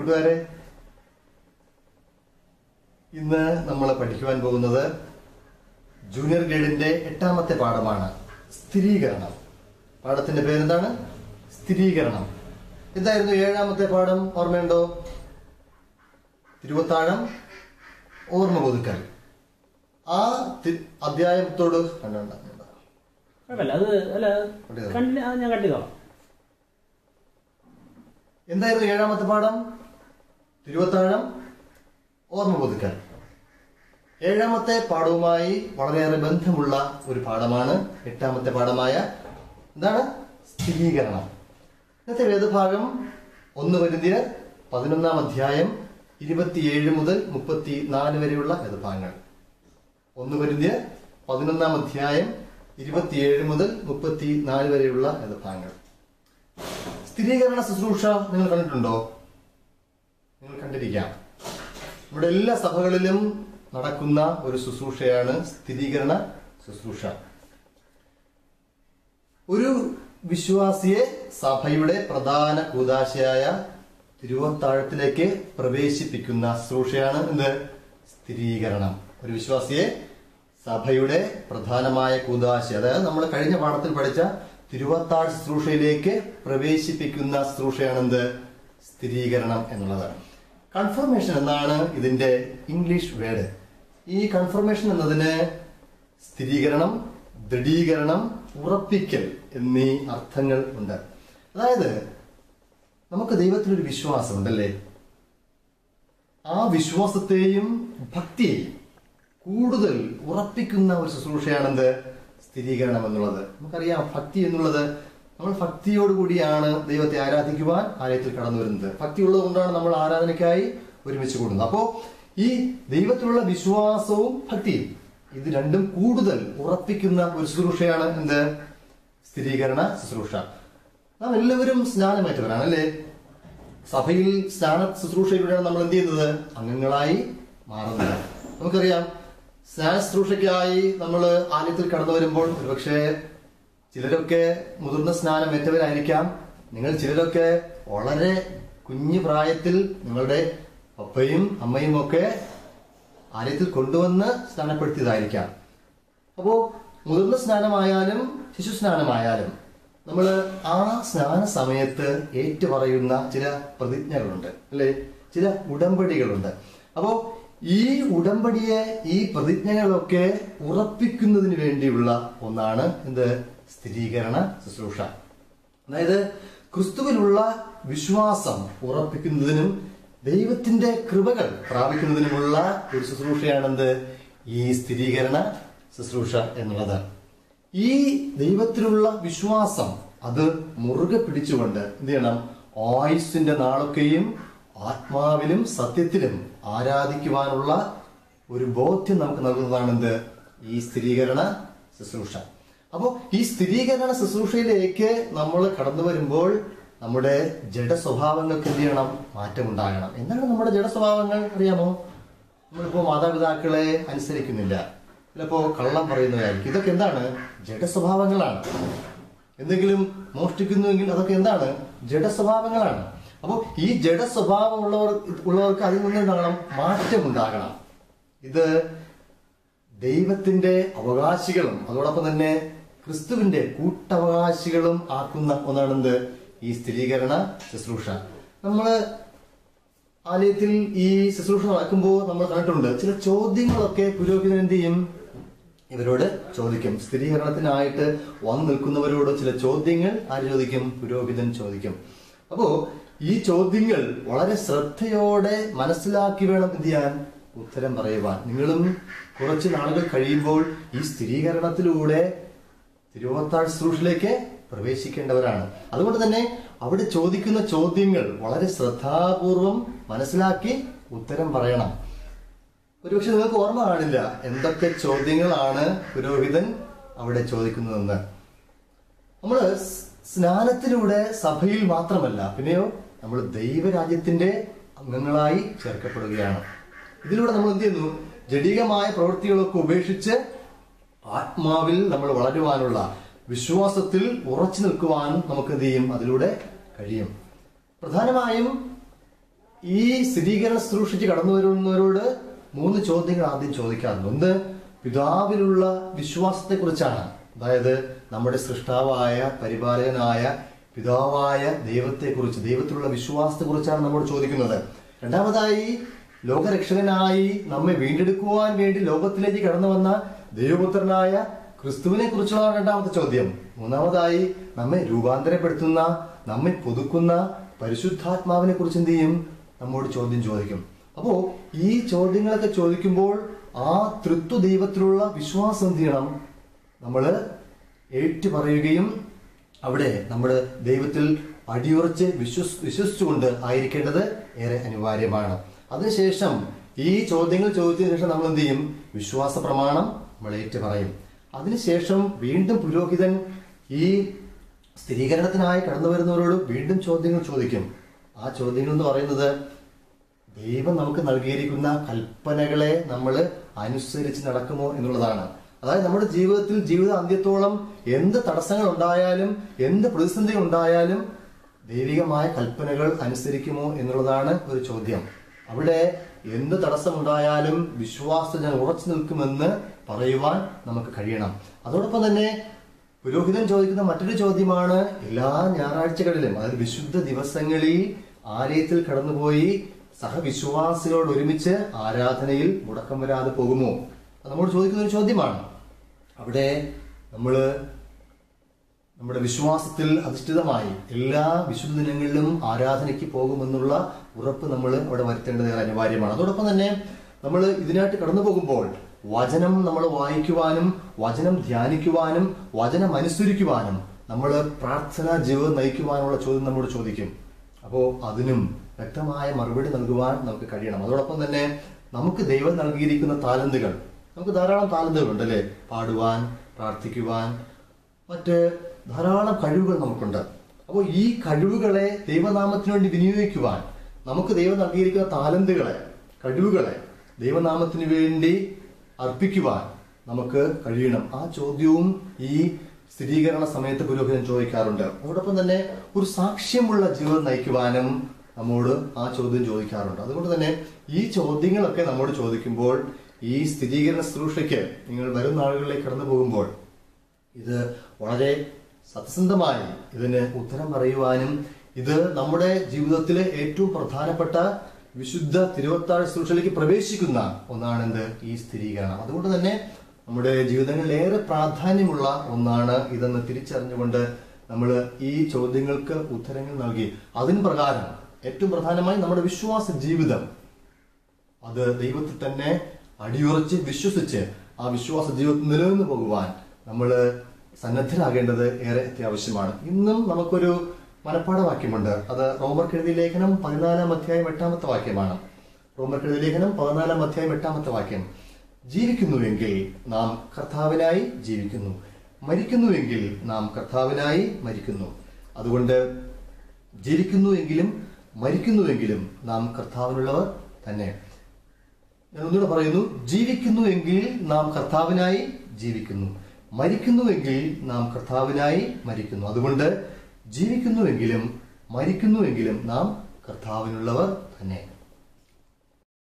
കൂട്ടുകാരെ ഇന്ന് നമ്മൾ പഠിക്കുവാൻ പോകുന്നത് ജൂനിയർ ഗ്രേഡിന്റെ എട്ടാമത്തെ പാഠമാണ് സ്ഥിരീകരണം പാഠത്തിന്റെ പേരെന്താണ് സ്ഥിരീകരണം എന്തായിരുന്നു ഏഴാമത്തെ പാഠം ഓർമ്മയുണ്ടോ തിരുവത്താഴം ഓർമ്മ പുതുക്കൽ ആ തി- അധ്യായത്തോട് കണ്ടുണ്ട കുഴപ്പമില്ല അത് അല്ല കട്ട് ചെയ്തോ. കണ്ടില്ല അത് ഞാൻ കട്ട് ചെയ്തോളാം എന്തായിരുന്നു ഏഴാമത്തെ പാഠം തിരുവത്താഴം ഓർമ്മ പുതുക്കൽ ഏഴാമത്തെ പാഠവുമായി വളരെയേറെ ബന്ധമുള്ള ഒരു പാഠമാണ് എട്ടാമത്തെ പാഠമായ എന്താണ് സ്ഥിരീകരണം ഇന്നത്തെ വേദഭാഗം ഒന്ന് വരുതിയ പതിനൊന്നാം അധ്യായം ഇരുപത്തിയേഴ് മുതൽ മുപ്പത്തി നാല് വരെയുള്ള വേദഭാഗങ്ങൾ ഒന്ന് വരുതിയ പതിനൊന്നാം അധ്യായം ഇരുപത്തിയേഴ് മുതൽ മുപ്പത്തി നാല് വരെയുള്ള വേദഭാഗങ്ങൾ സ്ഥിരീകരണ ശുശ്രൂഷ നിങ്ങൾ കണ്ടിട്ടുണ്ടോ നിങ്ങൾ കണ്ടിരിക്കാം നമ്മുടെ എല്ലാ സഭകളിലും നടക്കുന്ന ഒരു ശുശ്രൂഷയാണ് സ്ഥിരീകരണ ശുശ്രൂഷ ഒരു വിശ്വാസിയെ സഭയുടെ പ്രധാന കൂതാശയായ തിരുവത്താഴത്തിലേക്ക് പ്രവേശിപ്പിക്കുന്ന ശുശ്രൂഷയാണ് എന്ത് സ്ഥിരീകരണം ഒരു വിശ്വാസിയെ സഭയുടെ പ്രധാനമായ കൂതാശ അതായത് നമ്മൾ കഴിഞ്ഞ പാഠത്തിൽ പഠിച്ച തിരുവത്താഴ് ശുശ്രൂഷയിലേക്ക് പ്രവേശിപ്പിക്കുന്ന ശുശ്രൂഷയാണ് എന്ത് സ്ഥിരീകരണം എന്നുള്ളത് കൺഫർമേഷൻ എന്നാണ് ഇതിന്റെ ഇംഗ്ലീഷ് വേർഡ് ഈ കൺഫർമേഷൻ എന്നതിന് സ്ഥിരീകരണം ദൃഢീകരണം ഉറപ്പിക്കൽ എന്നീ അർത്ഥങ്ങൾ ഉണ്ട് അതായത് നമുക്ക് ദൈവത്തിലൊരു വിശ്വാസമുണ്ടല്ലേ ആ വിശ്വാസത്തെയും ഭക്തിയെയും കൂടുതൽ ഉറപ്പിക്കുന്ന ഒരു ശുശ്രൂഷയാണെന്ത് സ്ഥിരീകരണം എന്നുള്ളത് നമുക്കറിയാം ഭക്തി എന്നുള്ളത് നമ്മൾ ഭക്തിയോടുകൂടിയാണ് ദൈവത്തെ ആരാധിക്കുവാൻ ആലയത്തിൽ കടന്നു വരുന്നത് ഭക്തി ഉള്ളത് കൊണ്ടാണ് നമ്മൾ ആരാധനയ്ക്കായി ഒരുമിച്ച് കൂടുന്നത് അപ്പോ ഈ ദൈവത്തിലുള്ള വിശ്വാസവും ഭക്തിയും ഇത് രണ്ടും കൂടുതൽ ഉറപ്പിക്കുന്ന ഒരു ശുശ്രൂഷയാണ് എന്ത് സ്ഥിരീകരണ ശുശ്രൂഷ നാം എല്ലാവരും സ്നാനമേറ്റവരാണ് അല്ലേ സഭയിൽ സ്നാന ശുശ്രൂഷയിലൂടെയാണ് നമ്മൾ എന്ത് ചെയ്യുന്നത് അംഗങ്ങളായി മാറുന്നത് നമുക്കറിയാം സ്നാന ശുശ്രൂഷയ്ക്കായി നമ്മൾ ആലയത്തിൽ കടന്നു വരുമ്പോൾ ഒരുപക്ഷെ ചിലരൊക്കെ മുതിർന്ന സ്നാനം ഏറ്റവരായിരിക്കാം നിങ്ങൾ ചിലരൊക്കെ വളരെ കുഞ്ഞു പ്രായത്തിൽ നിങ്ങളുടെ പപ്പയും അമ്മയും ഒക്കെ ആലയത്തിൽ കൊണ്ടുവന്ന് സ്നാനപ്പെടുത്തിയതായിരിക്കാം അപ്പോ മുതിർന്ന സ്നാനമായാലും ശിശു സ്നാനമായാലും നമ്മൾ ആ സ്നാന സമയത്ത് ഏറ്റുപറയുന്ന ചില പ്രതിജ്ഞകളുണ്ട് അല്ലെ ചില ഉടമ്പടികളുണ്ട് അപ്പോ ഈ ഉടമ്പടിയെ ഈ പ്രതിജ്ഞകളൊക്കെ ഉറപ്പിക്കുന്നതിന് വേണ്ടിയുള്ള ഒന്നാണ് എന്ത് സ്ഥിരീകരണ ശുശ്രൂഷ അതായത് ക്രിസ്തുവിലുള്ള വിശ്വാസം ഉറപ്പിക്കുന്നതിനും ദൈവത്തിന്റെ കൃപകൾ പ്രാപിക്കുന്നതിനുമുള്ള ഒരു ശുശ്രൂഷയാണെന്ത് ഈ സ്ഥിരീകരണ ശുശ്രൂഷ എന്നുള്ളത് ഈ ദൈവത്തിലുള്ള വിശ്വാസം അത് മുറുകെ പിടിച്ചുകൊണ്ട് എന്ത് ചെയ്യണം ആയുസിന്റെ നാളൊക്കെയും ആത്മാവിലും സത്യത്തിലും ആരാധിക്കുവാനുള്ള ഒരു ബോധ്യം നമുക്ക് നൽകുന്നതാണ് എന്ത് ഈ സ്ഥിരീകരണ ശുശ്രൂഷ അപ്പോൾ ഈ സ്ഥിരീകരണ ശുശ്രൂഷയിലേക്ക് നമ്മൾ കടന്നു വരുമ്പോൾ നമ്മുടെ ജഡ സ്വഭാവങ്ങൾക്ക് എന്ത് ചെയ്യണം മാറ്റമുണ്ടാകണം എന്താണ് നമ്മുടെ ജഡ സ്വഭാവങ്ങൾ അറിയാമോ നമ്മളിപ്പോ മാതാപിതാക്കളെ അനുസരിക്കുന്നില്ല ചിലപ്പോ കള്ളം പറയുന്നതായിരിക്കും ഇതൊക്കെ എന്താണ് ജഡ സ്വഭാവങ്ങളാണ് എന്തെങ്കിലും മോഷ്ടിക്കുന്നുവെങ്കിൽ അതൊക്കെ എന്താണ് ജഡ സ്വഭാവങ്ങളാണ് അപ്പോൾ ഈ ജഡ സ്വഭാവമുള്ളവർ ഉള്ളവർക്ക് അതിൽ നിന്ന് ഉണ്ടാകണം മാറ്റമുണ്ടാകണം ഇത് ദൈവത്തിന്റെ അവകാശികളും അതോടൊപ്പം തന്നെ ക്രിസ്തുവിന്റെ കൂട്ടവകാശികളും ആക്കുന്ന ഒന്നാണെന്ത് ഈ സ്ഥിരീകരണ ശുശ്രൂഷ നമ്മള് ആലയത്തിൽ ഈ ശുശ്രൂഷ നടക്കുമ്പോൾ നമ്മൾ കണ്ടിട്ടുണ്ട് ചില ചോദ്യങ്ങളൊക്കെ പുരോഹിതൻ എന്ത് ചെയ്യും ഇവരോട് ചോദിക്കും സ്ഥിരീകരണത്തിനായിട്ട് വന്നു നിൽക്കുന്നവരോട് ചില ചോദ്യങ്ങൾ ആര് ചോദിക്കും പുരോഹിതൻ ചോദിക്കും അപ്പോ ഈ ചോദ്യങ്ങൾ വളരെ ശ്രദ്ധയോടെ മനസ്സിലാക്കി വേണം എന്ത് ചെയ്യാൻ ഉത്തരം പറയുവാൻ നിങ്ങളും കുറച്ച് നാളുകൾ കഴിയുമ്പോൾ ഈ സ്ഥിരീകരണത്തിലൂടെ തിരുവത്താഴ് ശുശ്രൂഷയിലേക്ക് പ്രവേശിക്കേണ്ടവരാണ് അതുകൊണ്ട് തന്നെ അവിടെ ചോദിക്കുന്ന ചോദ്യങ്ങൾ വളരെ ശ്രദ്ധാപൂർവം മനസ്സിലാക്കി ഉത്തരം പറയണം ഒരുപക്ഷെ നിങ്ങൾക്ക് ഓർമ്മ കാണില്ല എന്തൊക്കെ ചോദ്യങ്ങളാണ് പുരോഹിതൻ അവിടെ ചോദിക്കുന്നതെന്ന് നമ്മൾ സ്നാനത്തിലൂടെ സഭയിൽ മാത്രമല്ല പിന്നെയോ നമ്മൾ ദൈവരാജ്യത്തിന്റെ അംഗങ്ങളായി ചേർക്കപ്പെടുകയാണ് ഇതിലൂടെ നമ്മൾ എന്ത് ചെയ്യുന്നു ജഡികമായ പ്രവൃത്തികളൊക്കെ ഉപേക്ഷിച്ച് ആത്മാവിൽ നമ്മൾ വളരുവാനുള്ള വിശ്വാസത്തിൽ ഉറച്ചു നിൽക്കുവാൻ നമുക്ക് എന്ത് ചെയ്യും അതിലൂടെ കഴിയും പ്രധാനമായും ഈ സ്ഥിരീകരണ ശുശ്രൂഷിച്ച് കടന്നു വരുന്നവരോട് മൂന്ന് ചോദ്യങ്ങൾ ആദ്യം ചോദിക്കാറുണ്ട് ഒന്ന് പിതാവിലുള്ള വിശ്വാസത്തെ കുറിച്ചാണ് അതായത് നമ്മുടെ സൃഷ്ടാവായ പരിപാലകനായ പിതാവായ ദൈവത്തെക്കുറിച്ച് ദൈവത്തിലുള്ള വിശ്വാസത്തെ കുറിച്ചാണ് നമ്മോട് ചോദിക്കുന്നത് രണ്ടാമതായി ലോകരക്ഷകനായി നമ്മെ വീണ്ടെടുക്കുവാൻ വേണ്ടി ലോകത്തിലേക്ക് കടന്നു വന്ന ദൈവപുത്രനായ ക്രിസ്തുവിനെ കുറിച്ചുള്ള രണ്ടാമത്തെ ചോദ്യം മൂന്നാമതായി നമ്മെ രൂപാന്തരപ്പെടുത്തുന്ന നമ്മെ പുതുക്കുന്ന പരിശുദ്ധാത്മാവിനെ കുറിച്ച് എന്ത് ചെയ്യും നമ്മോട് ചോദ്യം ചോദിക്കും അപ്പോ ഈ ചോദ്യങ്ങളൊക്കെ ചോദിക്കുമ്പോൾ ആ തൃത്വ ദൈവത്തിലുള്ള വിശ്വാസം എന്ത് ചെയ്യണം നമ്മള് ഏറ്റു പറയുകയും അവിടെ നമ്മുടെ ദൈവത്തിൽ അടിയുറച്ച് വിശ്വസ് വിശ്വസിച്ചുകൊണ്ട് ആയിരിക്കേണ്ടത് ഏറെ അനിവാര്യമാണ് അതിനുശേഷം ഈ ചോദ്യങ്ങൾ ചോദിച്ചതിനു ശേഷം നമ്മൾ എന്ത് ചെയ്യും വിശ്വാസ പ്രമാണം നമ്മൾ ഏറ്റു പറയും അതിനുശേഷം വീണ്ടും പുരോഹിതൻ ഈ സ്ഥിരീകരണത്തിനായി കടന്നു വരുന്നവരോട് വീണ്ടും ചോദ്യങ്ങൾ ചോദിക്കും ആ ചോദ്യങ്ങൾ എന്ന് പറയുന്നത് ദൈവം നമുക്ക് നൽകിയിരിക്കുന്ന കൽപ്പനകളെ നമ്മൾ അനുസരിച്ച് നടക്കുമോ എന്നുള്ളതാണ് അതായത് നമ്മുടെ ജീവിതത്തിൽ ജീവിത അന്ത്യത്തോളം എന്ത് തടസ്സങ്ങൾ ഉണ്ടായാലും എന്ത് പ്രതിസന്ധി ഉണ്ടായാലും ദൈവികമായ കൽപ്പനകൾ അനുസരിക്കുമോ എന്നുള്ളതാണ് ഒരു ചോദ്യം അവിടെ എന്ത് തടസ്സമുണ്ടായാലും വിശ്വാസത്തിൽ ഞാൻ ഉറച്ചു നിൽക്കുമെന്ന് പറയുവാൻ നമുക്ക് കഴിയണം അതോടൊപ്പം തന്നെ പുരോഹിതൻ ചോദിക്കുന്ന മറ്റൊരു ചോദ്യമാണ് എല്ലാ ഞായറാഴ്ചകളിലും അതായത് വിശുദ്ധ ദിവസങ്ങളിൽ ആലയത്തിൽ കടന്നുപോയി സഹവിശ്വാസികളോട് ഒരുമിച്ച് ആരാധനയിൽ മുടക്കം വരാതെ പോകുമോ അത് നമ്മോട് ചോദിക്കുന്ന ഒരു ചോദ്യമാണ് അവിടെ നമ്മള് നമ്മുടെ വിശ്വാസത്തിൽ അധിഷ്ഠിതമായി എല്ലാ വിശുദ്ധ ദിനങ്ങളിലും ആരാധനയ്ക്ക് പോകുമെന്നുള്ള ഉറപ്പ് നമ്മൾ അവിടെ വരുത്തേണ്ടത് ഏറെ അനിവാര്യമാണ് അതോടൊപ്പം തന്നെ നമ്മൾ ഇതിനായിട്ട് കടന്നു പോകുമ്പോൾ വചനം നമ്മൾ വായിക്കുവാനും വചനം ധ്യാനിക്കുവാനും വചനം അനുസരിക്കുവാനും നമ്മൾ പ്രാർത്ഥനാ ജീവിതം നയിക്കുവാനുള്ള ചോദ്യം നമ്മോട് ചോദിക്കും അപ്പോൾ അതിനും വ്യക്തമായ മറുപടി നൽകുവാൻ നമുക്ക് കഴിയണം അതോടൊപ്പം തന്നെ നമുക്ക് ദൈവം നൽകിയിരിക്കുന്ന താലന്തുകൾ നമുക്ക് ധാരാളം താലന്തുകളുണ്ട് അല്ലേ പാടുവാൻ പ്രാർത്ഥിക്കുവാൻ മറ്റ് ധാരാളം കഴിവുകൾ നമുക്കുണ്ട് അപ്പോൾ ഈ കഴിവുകളെ ദൈവനാമത്തിന് വേണ്ടി വിനിയോഗിക്കുവാൻ നമുക്ക് ദൈവം നൽകിയിരിക്കുന്ന താലന്തുകളെ കഴിവുകളെ ദൈവനാമത്തിന് വേണ്ടി അർപ്പിക്കുവാൻ നമുക്ക് കഴിയണം ആ ചോദ്യവും ഈ സ്ഥിരീകരണ സമയത്ത് പുരോഹിതൻ ചോദിക്കാറുണ്ട് അതോടൊപ്പം തന്നെ ഒരു സാക്ഷ്യമുള്ള ജീവിതം നയിക്കുവാനും നമ്മോട് ആ ചോദ്യം ചോദിക്കാറുണ്ട് അതുകൊണ്ട് തന്നെ ഈ ചോദ്യങ്ങളൊക്കെ നമ്മോട് ചോദിക്കുമ്പോൾ ഈ സ്ഥിരീകരണ ശുശ്രൂഷയ്ക്ക് നിങ്ങൾ വരും നാളുകളിലേക്ക് കടന്നു പോകുമ്പോൾ ഇത് വളരെ സത്യസന്ധമായി ഇതിന് ഉത്തരം പറയുവാനും ഇത് നമ്മുടെ ജീവിതത്തിലെ ഏറ്റവും പ്രധാനപ്പെട്ട വിശുദ്ധ തിരുവത്താഴ് ശുശ്രൂഷയിലേക്ക് പ്രവേശിക്കുന്ന ഒന്നാണ് എന്ത് ഈ സ്ഥിരീകരണം അതുകൊണ്ട് തന്നെ നമ്മുടെ ജീവിതങ്ങളിൽ ഏറെ പ്രാധാന്യമുള്ള ഒന്നാണ് ഇതെന്ന് തിരിച്ചറിഞ്ഞുകൊണ്ട് നമ്മൾ ഈ ചോദ്യങ്ങൾക്ക് ഉത്തരങ്ങൾ നൽകി അതിന് പ്രകാരം ഏറ്റവും പ്രധാനമായി നമ്മുടെ വിശ്വാസ ജീവിതം അത് ദൈവത്തിൽ തന്നെ അടിയുറച്ച് വിശ്വസിച്ച് ആ വിശ്വാസ ജീവിതത്തിൽ നിലനിന്ന് പോകുവാൻ നമ്മൾ സന്നദ്ധരാകേണ്ടത് ഏറെ അത്യാവശ്യമാണ് ഇന്നും നമുക്കൊരു മനപ്പാഠവാക്യമുണ്ട് അത് റോമർ എഴുതിയ ലേഖനം പതിനാലാം അധ്യായം എട്ടാമത്തെ വാക്യമാണ് റോമർ എഴുതിയ ലേഖനം പതിനാലാം അധ്യായം എട്ടാമത്തെ വാക്യം ജീവിക്കുന്നുവെങ്കിൽ നാം കർത്താവിനായി ജീവിക്കുന്നു മരിക്കുന്നുവെങ്കിൽ നാം കർത്താവിനായി മരിക്കുന്നു അതുകൊണ്ട് ജീവിക്കുന്നുവെങ്കിലും മരിക്കുന്നുവെങ്കിലും നാം കർത്താവിനുള്ളവർ തന്നെ ഞാൻ ഒന്നുകൂടെ പറയുന്നു ജീവിക്കുന്നുവെങ്കിൽ നാം കർത്താവിനായി ജീവിക്കുന്നു മരിക്കുന്നുവെങ്കിൽ നാം കർത്താവിനായി മരിക്കുന്നു അതുകൊണ്ട് ജീവിക്കുന്നുവെങ്കിലും മരിക്കുന്നുവെങ്കിലും നാം കർത്താവിനുള്ളവർ തന്നെ